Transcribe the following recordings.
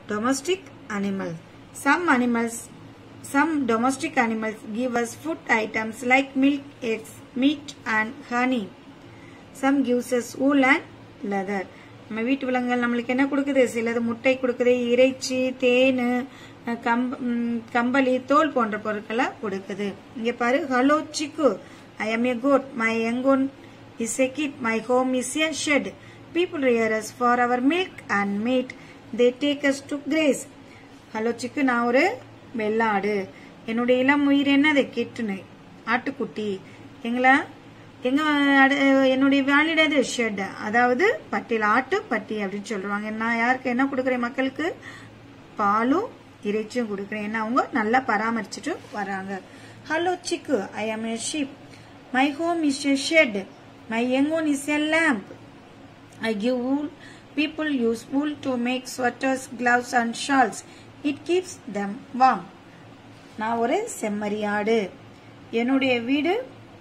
domestic animals. Some animals, some domestic animals give us food items like milk, eggs, meat and honey. Some gives us wool and leather. நம்ம வீட்டு விலங்குகள் நம்மளுக்கு என்ன கொடுக்குது சிலது முட்டை கொடுக்குது இறைச்சி தேன் கம்ப ம், கம்பளி தோல் போன்ற பொருட்களை கொடுக்குது இங்க பாரு hello Chikku I am a goat my young one is a kid my home is a shed people rear us for our milk and meat they take us to graze hello Chikku நான் ஒரு வெள்ளாடு என்னுடைய இளம் உயிர் என்னது கிட்டுனு ஆட்டுக்குட்டி எங்களை எங்க அட- என்னுடைய வேலிடது ஷெட் அதாவது பட்டியல் ஆட்டு பட்டி அப்படின்னு சொல்லுவாங்க நான் யாருக்கு என்ன கொடுக்குறேன் மக்களுக்கு பாலும் இறைச்சியும் கொடுக்குறேன் ஏன்னா அவங்க நல்லா பராமரிச்சுட்டு வராங்க hello Chikku I am a sheep my home is a shed my young one is a lamb I give wool. People use wool to make sweaters, gloves and shawls. It keeps them warm. நான் ஒரு செம்மறியாடு என்னுடைய வீடு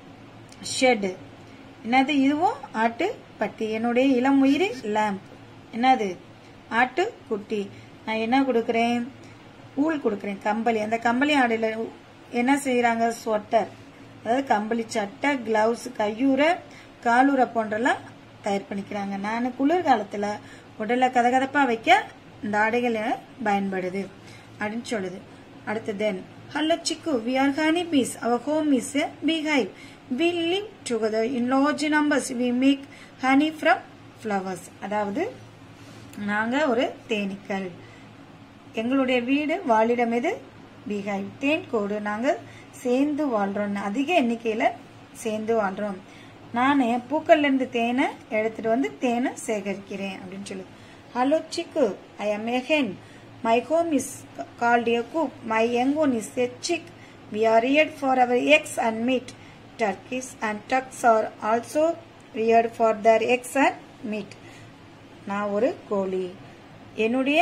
shed என்னது இதுவும் ஆட்டு பட்டி என்னுடைய இளம் உயிர் லேம்ப் என்னது ஆட்டு குட்டி நான் என்ன கொடுக்குறேன் ஊல் கொடுக்குறேன் கம்பளி அந்த கம்பளி ஆடையில என்ன செய்யறாங்க ஸ்வெட்டர் அதாவது கம்பளி சட்டை கிளவுஸ் கையூரை காலுரை போன்றெல்லாம் தயார் பண்ணிக்கிறாங்க நான் குளிர்காலத்துல உடலை கதகதப்பா வைக்க இந்த ஆடைகள் பயன்படுது அப்படின்னு சொல்லுது அடுத்து then hello Chikku we are honey bees our home is a beehive we live together in large numbers we make honey from flowers அதாவது நாங்க ஒரு தேனீக்கள் எங்களுடைய வீடு வாழிடம் எது பீஹைவ் தேன் கோடு நாங்க சேர்ந்து வாழ்றோம் அதிக எண்ணிக்கையில சேர்ந்து வாழ்றோம் நான் பூக்கள்ல இருந்து தேனை எடுத்துட்டு வந்து தேனை சேகரிக்கிறேன் அப்படின்னு சொல்லு hello Chikku I am a hen my home is called a coop my young one is a chick we are reared for our eggs and meat turkeys and ducks are also reared for their eggs and meat நான் ஒரு கோழி என்னுடைய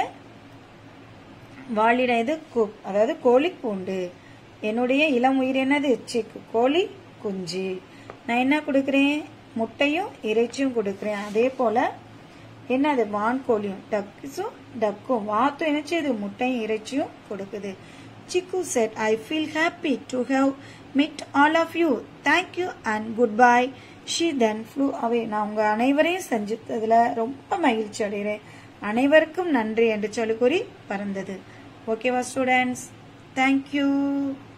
வாழிட இது cook அதாவது கோழி கூண்டு என்னுடைய இளம் உயிர் என்னது சிக்கு கோழி குஞ்சு நான் என்ன கொடுக்குறேன் முட்டையும் இறைச்சியும் கொடுக்குறேன் அதே போல என்னது வான்கோழியும் டக்குஸும் டக்கும் வாத்தும் என்ன செய்யுது முட்டையும் இறைச்சியும் கொடுக்குது Chikku said I feel happy to have meet all of you thank you and goodbye she then flew away நான் உங்க அனைவரையும் செஞ்சதுல ரொம்ப மகிழ்ச்சி அடைகிறேன் அனைவருக்கும் நன்றி என்று சொல்லி கூறி பறந்தது ஓகேவா ஸ்டூடெண்ட்ஸ் தேங்க்யூ